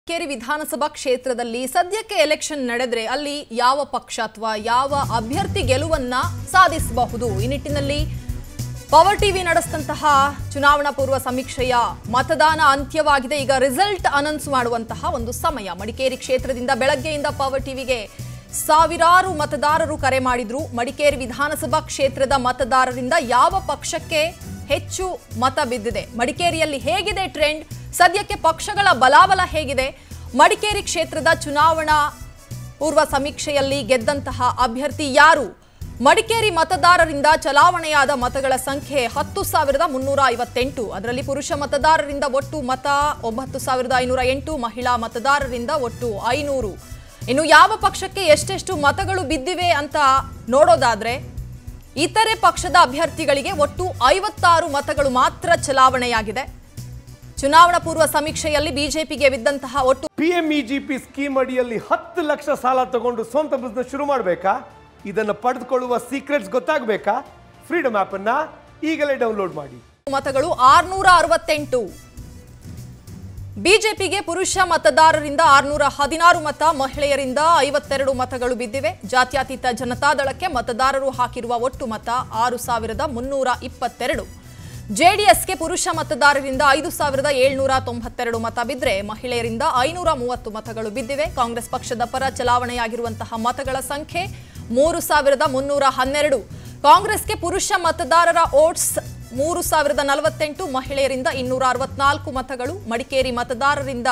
ಕೇರಿ ವಿಧಾನಸಭಾ ಕ್ಷೇತ್ರದಲ್ಲಿ ಸದ್ಯಕ್ಕೆ ಎಲೆಕ್ಷನ್ ನಡೆದ್ರೆ ಅಲ್ಲಿ ಯಾವ ಪಕ್ಷ ಅಥವಾ ಯಾವ ಅಭ್ಯರ್ಥಿ ಗೆಲುವನ್ನ ಸಾಧಿಸಬಹುದು ಈ ನಿಟ್ಟಿನಲ್ಲಿ ಪವರ್ ಟಿವಿ ನಡೆಸಿದಂತಹ ಚುನಾವಣಾ ಪೂರ್ವ ಸಮೀಕ್ಷೆಯ ಮತದಾನ ಅಂತ್ಯವಾಗಿದೆ ಈಗ ರಿಸಲ್ಟ್ ಅನೌನ್ಸ್ ಮಾಡುವಂತಹ ಒಂದು ಸಮಯ ಮಡಿಕೇರಿ ಕ್ಷೇತ್ರದಿಂದ ಬೆಳಗ್ಗೆಯಿಂದ ಪವರ್ ಟಿವಿಗೆ ಸಾವಿರಾರು ಮತದಾರರು ಕರೆ ಮಾಡಿದ್ರು ಮಡಿಕೇರಿ ವಿಧಾನಸಭಾ ಕ್ಷೇತ್ರದ ಮತದಾರರಿಂದ ಯಾವ ಪಕ್ಷಕ್ಕೆ ಹೆಚ್ಚು ಮತ ಬಿದ್ದಿದೆ ಮಡಿಕೇರಿಯಲ್ಲಿ ಹೇಗಿದೆ ಟ್ರೆಂಡ್ ಸದ್ಯಕ್ಕೆ ಪಕ್ಷಗಳ ಬಲಾಬಲ ಹೇಗಿದೆ ಮಡಿಕೇರಿ ಕ್ಷೇತ್ರದ ಚುನಾವಣಾ ಪೂರ್ವ ಸಮೀಕ್ಷೆಯಲ್ಲಿ ಗೆದ್ದಂತಹ ಅಭ್ಯರ್ಥಿ ಯಾರು ಮಡಿಕೇರಿ ಮತದಾರರಿಂದ ಚಲಾವಣೆಯಾದ ಮತಗಳ ಸಂಖ್ಯೆ ಹತ್ತು ಸಾವಿರದ ಮುನ್ನೂರ ಐವತ್ತೆಂಟು ಅದರಲ್ಲಿ ಪುರುಷ ಮತದಾರರಿಂದ ಒಟ್ಟು ಮತ ಒಂಬತ್ತು ಸಾವಿರದ ಐನೂರ ಎಂಟು ಮಹಿಳಾ ಮತದಾರರಿಂದ ಒಟ್ಟು ಐನೂರು ಇನ್ನು ಯಾವ ಪಕ್ಷಕ್ಕೆ ಎಷ್ಟೆಷ್ಟು ಮತಗಳು ಬಿದ್ದಿವೆ ಅಂತ ನೋಡೋದಾದ್ರೆ ಇತರೆ ಪಕ್ಷದ ಅಭ್ಯರ್ಥಿಗಳಿಗೆ ಒಟ್ಟು ಐವತ್ತಾರು ಮತಗಳು ಮಾತ್ರ ಚಲಾವಣೆಯಾಗಿದೆ ಚುನಾವಣಾ ಪೂರ್ವ ಸಮೀಕ್ಷೆಯಲ್ಲಿ ಬಿಜೆಪಿಗೆ ಬಿದ್ದಂತಹ ಒಟ್ಟು ಪಿಎಂಇಜಿಪಿ ಸ್ಕೀಮ್ ಅಡಿಯಲ್ಲಿ ಹತ್ತು ಲಕ್ಷ ಸಾಲ ತಗೊಂಡು ಸ್ವಂತ ಬಿಸ್ನೆಸ್ ಶುರು ಮಾಡಬೇಕಾ ಇದನ್ನು ಪಡೆದುಕೊಳ್ಳುವ ಸೀಕ್ರೆಟ್ಸ್ ಗೊತ್ತಾಗಬೇಕಾ ಫ್ರೀಡಮ್ ಆ್ಯಪನ್ನು ಈಗಲೇ ಡೌನ್ಲೋಡ್ ಮಾಡಿ ಮತಗಳು ಆರ್ನೂರ ಅರವತ್ತೆಂಟು ಬಿಜೆಪಿಗೆ ಪುರುಷ ಮತದಾರರಿಂದ ಆರ್ನೂರ ಹದಿನಾರು ಮತ ಮಹಿಳೆಯರಿಂದ ಐವತ್ತೆರಡು ಮತಗಳು ಬಿದ್ದಿವೆ ಜಾತ್ಯತೀತ ಜನತಾದಳಕ್ಕೆ ಮತದಾರರು ಹಾಕಿರುವ ಒಟ್ಟು ಮತ ಆರು ಸಾವಿರದ ಮುನ್ನೂರ ಇಪ್ಪತ್ತೆರಡು ಜೆಡಿಎಸ್ಗೆ ಪುರುಷ ಮತದಾರರಿಂದ ಐದು ಸಾವಿರದ ಏಳ್ನೂರ ತೊಂಬತ್ತೆರಡು ಮತ ಬಿದ್ದರೆ ಮಹಿಳೆಯರಿಂದ ಐನೂರ ಮೂವತ್ತು ಮತಗಳು ಬಿದ್ದಿವೆ ಕಾಂಗ್ರೆಸ್ ಪಕ್ಷದ ಪರ ಚಲಾವಣೆಯಾಗಿರುವಂತಹ ಮತಗಳ ಸಂಖ್ಯೆ ಮೂರು ಸಾವಿರದ ಮುನ್ನೂರ ಹನ್ನೆರಡು ಕಾಂಗ್ರೆಸ್ಗೆ ಪುರುಷ ಮತದಾರರ ಓಟ್ಸ್ ಮೂರು ಸಾವಿರದ ನಲವತ್ತೆಂಟು ಮಹಿಳೆಯರಿಂದ ಇನ್ನೂರ ಅರವತ್ನಾಲ್ಕು ಮತಗಳು ಮಡಿಕೇರಿ ಮತದಾರರಿಂದ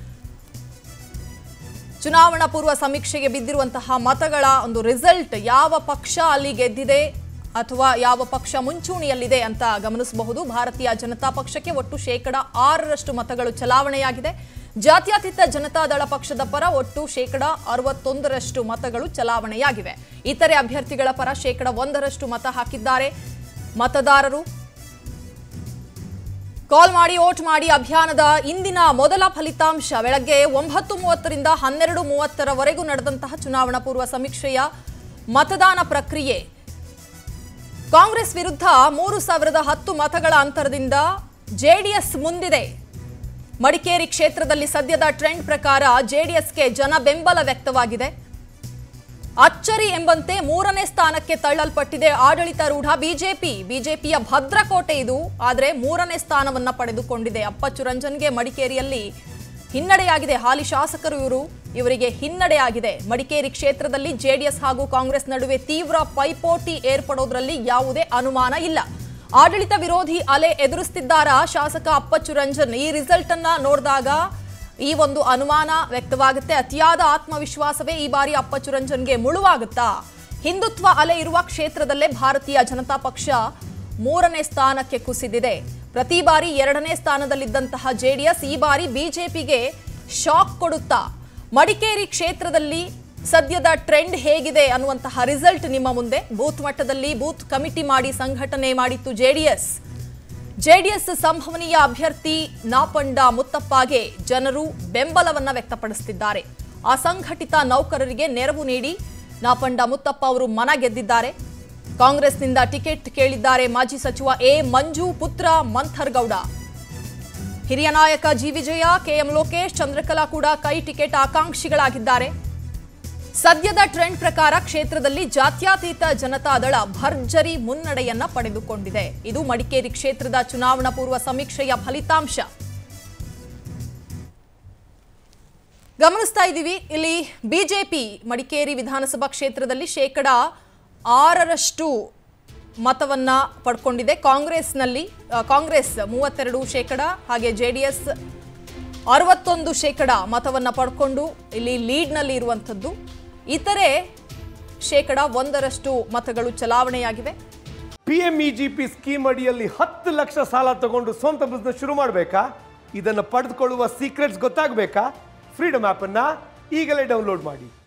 ಚುನಾವಣಾ ಪೂರ್ವ ಸಮೀಕ್ಷೆಗೆ ಬಿದ್ದಿರುವಂತಹ ಮತಗಳ ಒಂದು ರಿಸಲ್ಟ್ ಯಾವ ಪಕ್ಷ ಅಲ್ಲಿ ಗೆದ್ದಿದೆ ಅಥವಾ ಯಾವ ಪಕ್ಷ ಮುಂಚೂಣಿಯಲ್ಲಿದೆ ಅಂತ ಗಮನಿಸಬಹುದು ಭಾರತೀಯ ಜನತಾ ಪಕ್ಷಕ್ಕೆ ಒಟ್ಟು ಶೇಕಡ ಆರರಷ್ಟು ಮತಗಳು ಚಲಾವಣೆಯಾಗಿದೆ ಜಾತ್ಯತೀತ ಜನತಾದಳ ಪಕ್ಷದ ಪರ ಒಟ್ಟು ಶೇಕಡ ಅರವತ್ತೊಂದರಷ್ಟು ಮತಗಳು ಚಲಾವಣೆಯಾಗಿವೆ ಇತರೆ ಅಭ್ಯರ್ಥಿಗಳ ಪರ ಶೇಕಡ ಒಂದರಷ್ಟು ಮತ ಹಾಕಿದ್ದಾರೆ ಮತದಾರರು ಕಾಲ್ ಮಾಡಿ ಓಟ್ ಮಾಡಿ ಅಭಿಯಾನದ ಇಂದಿನ ಮೊದಲ ಫಲಿತಾಂಶ ಬೆಳಗ್ಗೆ ಒಂಬತ್ತು ಮೂವತ್ತರಿಂದ ಹನ್ನೆರಡು ಮೂವತ್ತರವರೆಗೂ ನಡೆದಂತಹ ಚುನಾವಣಾ ಪೂರ್ವ ಸಮೀಕ್ಷೆಯ ಮತದಾನ ಪ್ರಕ್ರಿಯೆ ಕಾಂಗ್ರೆಸ್ ವಿರುದ್ಧ ಮೂರು ಸಾವಿರದ ಹತ್ತು ಮತಗಳ ಅಂತರದಿಂದ ಜೆಡಿಎಸ್ ಮುಂದಿದೆ ಮಡಿಕೇರಿ ಕ್ಷೇತ್ರದಲ್ಲಿ ಸದ್ಯದ ಟ್ರೆಂಡ್ ಪ್ರಕಾರ ಜೆಡಿಎಸ್ಗೆ ಜನ ಬೆಂಬಲ ವ್ಯಕ್ತವಾಗಿದೆ ಅಚ್ಚರಿ ಎಂಬಂತೆ ಮೂರನೇ ಸ್ಥಾನಕ್ಕೆ ತಳ್ಳಲ್ಪಟ್ಟಿದೆ ಆಡಳಿತಾರೂಢ ಬಿಜೆಪಿ ಬಿಜೆಪಿಯ ಭದ್ರಕೋಟೆ ಇದು ಆದರೆ ಮೂರನೇ ಸ್ಥಾನವನ್ನ ಪಡೆದುಕೊಂಡಿದೆ ಅಪ್ಪಚ್ಚು ರಂಜನ್ಗೆ ಮಡಿಕೇರಿಯಲ್ಲಿ ಹಿನ್ನಡೆಯಾಗಿದೆ ಹಾಲಿ ಶಾಸಕರು ಇವರು ಇವರಿಗೆ ಹಿನ್ನಡೆಯಾಗಿದೆ ಮಡಿಕೇರಿ ಕ್ಷೇತ್ರದಲ್ಲಿ ಜೆಡಿಎಸ್ ಹಾಗೂ ಕಾಂಗ್ರೆಸ್ ನಡುವೆ ತೀವ್ರ ಪೈಪೋಟಿ ಏರ್ಪಡೋದ್ರಲ್ಲಿ ಯಾವುದೇ ಅನುಮಾನ ಇಲ್ಲ ಆಡಳಿತ ವಿರೋಧಿ ಅಲೆ ಎದುರಿಸ್ತಿದ್ದಾರಾ ಶಾಸಕ ಅಪ್ಪಚ್ಚು ರಂಜನ್ ಈ ರಿಸಲ್ಟ್ ಅನ್ನ ನೋಡಿದಾಗ ಈ ಒಂದು ಅನುಮಾನ ವ್ಯಕ್ತವಾಗುತ್ತೆ ಅತಿಯಾದ ಆತ್ಮವಿಶ್ವಾಸವೇ ಈ ಬಾರಿ ಅಪ್ಪಚ್ಚು ರಂಜನ್ಗೆ ಮುಳುವಾಗುತ್ತಾ ಹಿಂದುತ್ವ ಅಲೆ ಇರುವ ಕ್ಷೇತ್ರದಲ್ಲೇ ಭಾರತೀಯ ಜನತಾ ಪಕ್ಷ ಮೂರನೇ ಸ್ಥಾನಕ್ಕೆ ಕುಸಿದಿದೆ ಪ್ರತಿ ಬಾರಿ ಎರಡನೇ ಸ್ಥಾನದಲ್ಲಿದ್ದಂತಹ ಜೆಡಿಎಸ್ ಈ ಬಾರಿ ಬಿಜೆಪಿಗೆ ಶಾಕ್ ಕೊಡುತ್ತಾ ಮಡಿಕೇರಿ ಕ್ಷೇತ್ರದಲ್ಲಿ ಸದ್ಯದ ಟ್ರೆಂಡ್ ಹೇಗಿದೆ ಅನ್ನುವಂತಹ ರಿಸಲ್ಟ್ ನಿಮ್ಮ ಮುಂದೆ ಬೂತ್ ಮಟ್ಟದಲ್ಲಿ ಬೂತ್ ಕಮಿಟಿ ಮಾಡಿ ಸಂಘಟನೆ ಮಾಡಿತ್ತು ಜೆಡಿಎಸ್ ಜೆಡಿಎಸ್ ಸಂಭವನೀಯ ಅಭ್ಯರ್ಥಿ ನಾಪಂಡ ಮುತ್ತಪ್ಪಗೆ ಜನರು ಬೆಂಬಲವನ್ನ ವ್ಯಕ್ತಪಡಿಸುತ್ತಿದ್ದಾರೆ ಅಸಂಘಟಿತ ನೌಕರರಿಗೆ ನೆರವು ನೀಡಿ ನಾಪಂಡ ಮುತ್ತಪ್ಪ ಅವರು ಮನ ಗೆದ್ದಿದ್ದಾರೆ ಕಾಂಗ್ರೆಸ್ನಿಂದ ಟಿಕೆಟ್ ಕೇಳಿದ್ದಾರೆ ಮಾಜಿ ಸಚಿವ ಎ ಮಂಜು ಪುತ್ರ ಮಂಥರ್ಗೌಡ ಹಿರಿಯ ನಾಯಕ ಜಿ ವಿಜಯ ಕೆಎಂ ಲೋಕೇಶ್ ಚಂದ್ರಕಲಾ ಕೂಡ ಕೈ ಟಿಕೆಟ್ ಆಕಾಂಕ್ಷಿಗಳಾಗಿದ್ದಾರೆ ಸದ್ಯದ ಟ್ರೆಂಡ್ ಪ್ರಕಾರ ಕ್ಷೇತ್ರದಲ್ಲಿ ಜಾತ್ಯತೀತ ಜನತಾದಳ ಭರ್ಜರಿ ಮುನ್ನಡೆಯನ್ನ ಪಡೆದುಕೊಂಡಿದೆ ಇದು ಮಡಿಕೇರಿ ಕ್ಷೇತ್ರದ ಚುನಾವಣಾ ಪೂರ್ವ ಸಮೀಕ್ಷೆಯ ಫಲಿತಾಂಶ ಗಮನಿಸ್ತಾ ಇದ್ದೀವಿ ಇಲ್ಲಿ ಬಿಜೆಪಿ ಮಡಿಕೇರಿ ವಿಧಾನಸಭಾ ಕ್ಷೇತ್ರದಲ್ಲಿ ಶೇಕಡ ಆರರಷ್ಟು ಮತವನ್ನ ಪಡ್ಕೊಂಡಿದೆ ಕಾಂಗ್ರೆಸ್ನಲ್ಲಿ ಆ, ಕಾಂಗ್ರೆಸ್ ಮೂವತ್ತೆರಡು ಶೇಕಡ ಹಾಗೆ ಜೆಡಿಎಸ್ ಅರವತ್ತೊಂದು ಶೇಕಡ ಮತವನ್ನ ಪಡ್ಕೊಂಡು ಇಲ್ಲಿ ಲೀಡ್ನಲ್ಲಿ ಇರುವಂಥದ್ದು ಇತರೆ ಶೇಕಡ ಒಂದರಷ್ಟು ಮತಗಳು ಚಲಾವಣೆಯಾಗಿವೆ ಪಿಎಂಇಜಿಪಿ ಸ್ಕೀಮ್ ಅಡಿಯಲ್ಲಿ ಹತ್ತು ಲಕ್ಷ ಸಾಲ ತಗೊಂಡು ಸ್ವಂತ ಬಿಸ್ನೆಸ್ ಶುರು ಮಾಡಬೇಕಾ ಇದನ್ನು ಪಡೆದುಕೊಳ್ಳುವ ಸೀಕ್ರೆಟ್ಸ್ ಗೊತ್ತಾಗಬೇಕಾ ಫ್ರೀಡಮ್ ಆ್ಯಪನ್ನು ಈಗಲೇ ಡೌನ್ಲೋಡ್ ಮಾಡಿ